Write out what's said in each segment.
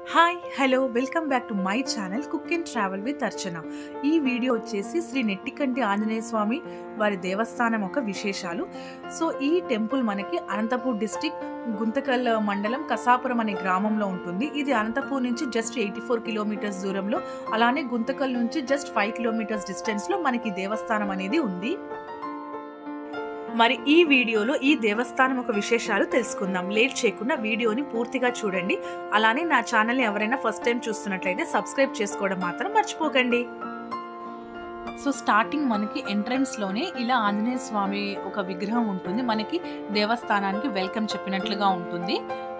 hi hello welcome back to my channel cook and travel with Archana ఈ video వచ్చేసి శ్రీ నెట్టికంటి ఆంజనేయ స్వామి వారి దేవస్థానం ఒక విశేషాలు సో ఈ టెంపుల్ మనకి అనంతపూర్ డిస్టిక్ గుంతకల్ మండలం కసాపురం అనే గ్రామంలో ఉంటుంది ఇది అనంతపూర్ నుంచి జస్ట్ ఎయిటీ ఫోర్ కిలోమీటర్స్ దూరంలో అలానే గుంతకల్ నుంచి జస్ట్ ఫైవ్ కిలోమీటర్స్ డిస్టెన్స్లో మనకి దేవస్థానం అనేది ఉంది మరి ఈ వీడియోలో ఈ దేవస్థానం ఒక విశేషాలు తెలుసుకుందాం లేట్ చేయకుండా వీడియోని పూర్తిగా చూడండి అలానే నా ఛానల్ని ఎవరైనా ఫస్ట్ టైం చూస్తున్నట్లయితే సబ్స్క్రైబ్ చేసుకోవడం మాత్రం మర్చిపోకండి సో స్టార్టింగ్ మనకి ఎంట్రన్స్ లోనే ఇలా ఆంజనేయ స్వామి ఒక విగ్రహం ఉంటుంది మనకి దేవస్థానానికి వెల్కమ్ చెప్పినట్లుగా ఉంటుంది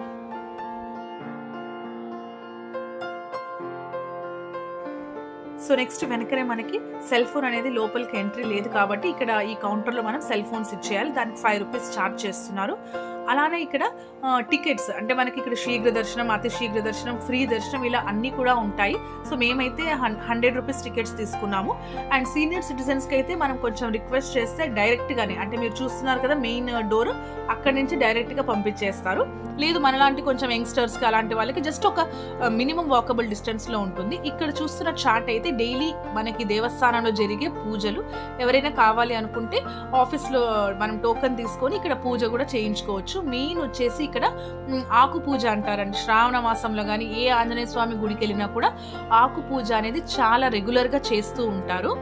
సో నెక్స్ట్ వెనకనే మనకి సెల్ ఫోన్ అనేది లోపలికి ఎంట్రీ లేదు కాబట్టి ఇక్కడ ఈ కౌంటర్లో మనం సెల్ ఫోన్స్ ఇచ్చేయాలి దానికి ఫైవ్ రూపీస్ ఛార్జ్ చేస్తున్నారు అలానే ఇక్కడ టికెట్స్ అంటే మనకి ఇక్కడ శీఘ్ర దర్శనం అతి శీఘ్ర దర్శనం ఫ్రీ దర్శనం ఇలా అన్నీ కూడా ఉంటాయి సో మేమైతే హండ్రెడ్ రూపీస్ టికెట్స్ తీసుకున్నాము అండ్ సీనియర్ సిటిజన్స్కి అయితే మనం కొంచెం రిక్వెస్ట్ చేస్తే డైరెక్ట్గానే అంటే మీరు చూస్తున్నారు కదా మెయిన్ డోర్ అక్కడి నుంచి డైరెక్ట్గా పంపించేస్తారు లేదు మనలాంటి కొంచెం యంగ్స్టర్స్కి అలాంటి వాళ్ళకి జస్ట్ ఒక మినిమం వాకబుల్ డిస్టెన్స్లో ఉంటుంది ఇక్కడ చూస్తున్న చార్ట్ అయితే డైలీ మనకి దేవస్థానంలో జరిగే పూజలు ఎవరైనా కావాలి అనుకుంటే ఆఫీస్లో మనం టోకెన్ తీసుకొని ఇక్కడ పూజ కూడా చేయించుకోవచ్చు మెయిన్ వచ్చేసి ఇక్కడ ఆకు పూజ అంటారండి శ్రావణ మాసంలో కానీ ఏ ఆంజనేయ స్వామి గుడికి వెళ్ళినా కూడా ఆకు పూజ అనేది చాలా రెగ్యులర్గా చేస్తూ ఉంటారు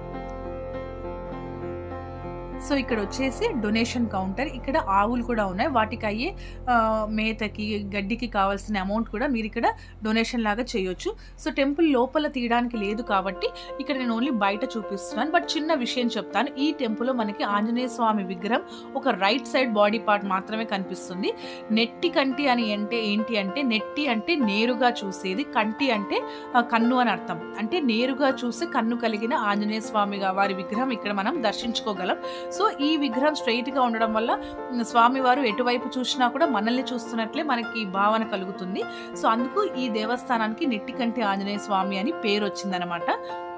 సో ఇక్కడ వచ్చేసి డొనేషన్ కౌంటర్ ఇక్కడ ఆవులు కూడా ఉన్నాయి వాటికి అయ్యే మేతకి గడ్డికి కావాల్సిన అమౌంట్ కూడా మీరు ఇక్కడ డొనేషన్ లాగా చేయొచ్చు సో టెంపుల్ లోపల తీయడానికి లేదు కాబట్టి ఇక్కడ నేను ఓన్లీ బయట చూపిస్తున్నాను బట్ చిన్న విషయం చెప్తాను ఈ టెంపుల్లో మనకి ఆంజనేయ స్వామి విగ్రహం ఒక రైట్ సైడ్ బాడీ పార్ట్ మాత్రమే కనిపిస్తుంది నెట్టి కంటి అని అంటే ఏంటి అంటే నెట్టి అంటే నేరుగా చూసేది కంటి అంటే కన్ను అని అర్థం అంటే నేరుగా చూసి కన్ను కలిగిన ఆంజనేయ స్వామిగా వారి విగ్రహం ఇక్కడ మనం దర్శించుకోగలం సో ఈ విగ్రహం స్ట్రైట్గా ఉండడం వల్ల స్వామివారు ఎటువైపు చూసినా కూడా మనల్ని చూస్తున్నట్లే మనకి భావన కలుగుతుంది సో అందుకు ఈ దేవస్థానానికి నెట్టికంటి ఆంజనేయ స్వామి అని పేరు వచ్చిందనమాట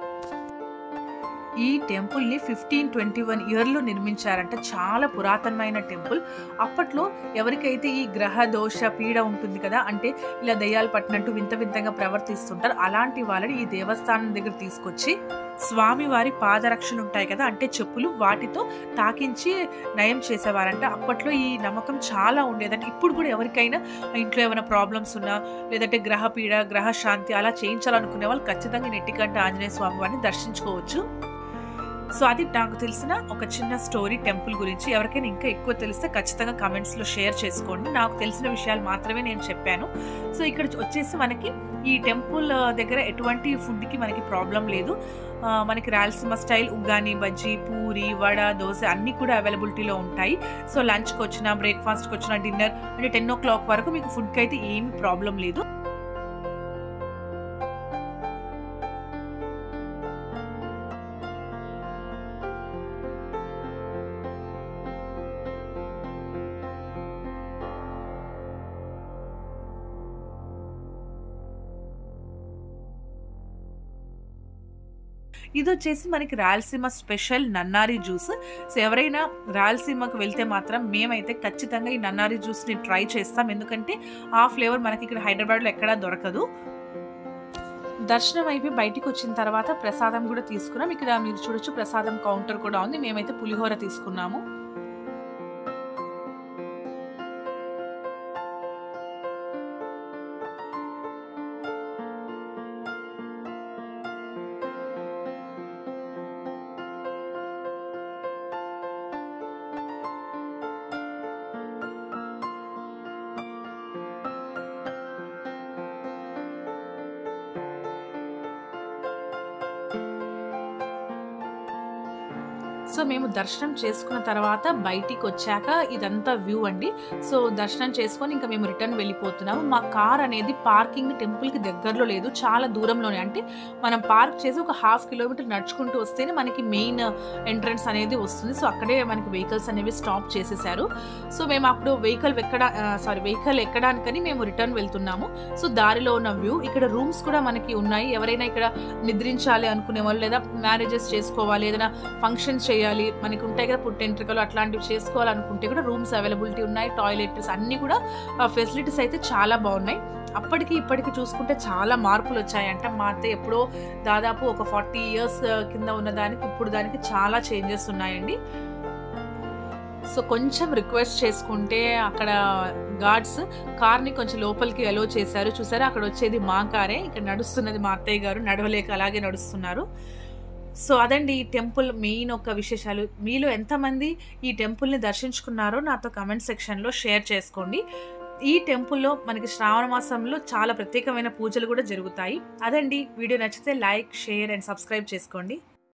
ఈ టెంపుల్ని ఫిఫ్టీన్ ట్వంటీ వన్ ఇయర్లో నిర్మించారంట చాలా పురాతనమైన టెంపుల్ అప్పట్లో ఎవరికైతే ఈ గ్రహ దోష పీడ ఉంటుంది కదా అంటే ఇలా దయ్యాలు పట్టినట్టు వింత వింతగా ప్రవర్తిస్తుంటారు అలాంటి వాళ్ళని ఈ దేవస్థానం దగ్గర తీసుకొచ్చి స్వామివారి పాదరక్షలు ఉంటాయి కదా అంటే చెప్పులు వాటితో తాకించి నయం చేసేవారంట అప్పట్లో ఈ నమ్మకం చాలా ఉండేదంటే ఇప్పుడు కూడా ఎవరికైనా ఇంట్లో ఏమైనా ప్రాబ్లమ్స్ ఉన్నా లేదంటే గ్రహ పీడ గ్రహ శాంతి అలా చేయించాలనుకునే వాళ్ళు ఖచ్చితంగా నెట్టికంట ఆంజనేయ స్వామి వారిని దర్శించుకోవచ్చు సో అది నాకు తెలిసిన ఒక చిన్న స్టోరీ టెంపుల్ గురించి ఎవరికైనా ఇంకా ఎక్కువ తెలిస్తే ఖచ్చితంగా కమెంట్స్లో షేర్ చేసుకోండి నాకు తెలిసిన విషయాలు మాత్రమే నేను చెప్పాను సో ఇక్కడ వచ్చేసి మనకి ఈ టెంపుల్ దగ్గర ఎటువంటి ఫుడ్కి మనకి ప్రాబ్లం లేదు మనకి రాయలసీమ స్టైల్ ఉగ్గాని బజ్జీ పూరి వడ దోశ అన్నీ కూడా అవైలబిలిటీలో ఉంటాయి సో లంచ్కి వచ్చిన బ్రేక్ఫాస్ట్కి వచ్చిన డిన్నర్ అంటే టెన్ ఓ క్లాక్ వరకు మీకు ఫుడ్కి అయితే ఏమి ప్రాబ్లం లేదు ఇది వచ్చేసి మనకి రాయలసీమ స్పెషల్ నన్నారి జ్యూస్ సో ఎవరైనా రాయలసీమకు వెళ్తే మాత్రం మేమైతే ఖచ్చితంగా ఈ నన్నారి జ్యూస్ని ట్రై చేస్తాం ఎందుకంటే ఆ ఫ్లేవర్ మనకి ఇక్కడ హైదరాబాద్లో ఎక్కడా దొరకదు దర్శనం అయిపోయి బయటికి వచ్చిన తర్వాత ప్రసాదం కూడా తీసుకున్నాం ఇక్కడ మీరు చూడొచ్చు ప్రసాదం కౌంటర్ కూడా ఉంది మేమైతే పులిహోర తీసుకున్నాము సో మేము దర్శనం చేసుకున్న తర్వాత బయటికి వచ్చాక ఇదంతా వ్యూ అండి సో దర్శనం చేసుకొని ఇంకా మేము రిటర్న్ వెళ్ళిపోతున్నాము మా కార్ అనేది పార్కింగ్ టెంపుల్కి దగ్గరలో లేదు చాలా దూరంలోనే అంటే మనం పార్క్ చేసి ఒక హాఫ్ కిలోమీటర్ నడుచుకుంటూ వస్తేనే మనకి మెయిన్ ఎంట్రన్స్ అనేది వస్తుంది సో అక్కడే మనకి వెహికల్స్ అనేవి స్టాప్ చేసేసారు సో మేము అప్పుడు వెహికల్ ఎక్కడ సారీ వెహికల్ ఎక్కడానికని మేము రిటర్న్ వెళ్తున్నాము సో దారిలో ఉన్న వ్యూ ఇక్కడ రూమ్స్ కూడా మనకి ఉన్నాయి ఎవరైనా ఇక్కడ నిద్రించాలి అనుకునే వాళ్ళు లేదా మ్యారేజెస్ చేసుకోవాలి ఏదైనా ఫంక్షన్స్ చేయాలి చేయాలి మనకి ఉంటాయి కదా పుట్టెంట్రికలు అట్లాంటివి చేసుకోవాలనుకుంటే కూడా రూమ్స్ అవైలబిలిటీ ఉన్నాయి టాయిలెట్స్ అన్నీ కూడా ఫెసిలిటీస్ అయితే చాలా బాగున్నాయి అప్పటికి ఇప్పటికి చూసుకుంటే చాలా మార్పులు వచ్చాయంట మా అత్త ఎప్పుడో దాదాపు ఒక ఫార్టీ ఇయర్స్ కింద ఉన్న దానికి ఇప్పుడు దానికి చాలా చేంజెస్ ఉన్నాయండి సో కొంచెం రిక్వెస్ట్ చేసుకుంటే అక్కడ గార్డ్స్ కార్ని కొంచెం లోపలికి అలో చేశారు చూసారా అక్కడ వచ్చేది మా కారే ఇక్కడ నడుస్తున్నది మా అత్తయ్య గారు నడవలేక అలాగే నడుస్తున్నారు సో అదండి ఈ టెంపుల్ మెయిన్ ఒక విశేషాలు మీలో ఎంతమంది ఈ టెంపుల్ని దర్శించుకున్నారో నాతో కమెంట్ సెక్షన్లో షేర్ చేసుకోండి ఈ టెంపుల్లో మనకి శ్రావణ మాసంలో చాలా ప్రత్యేకమైన పూజలు కూడా జరుగుతాయి అదండి వీడియో నచ్చితే లైక్ షేర్ అండ్ సబ్స్క్రైబ్ చేసుకోండి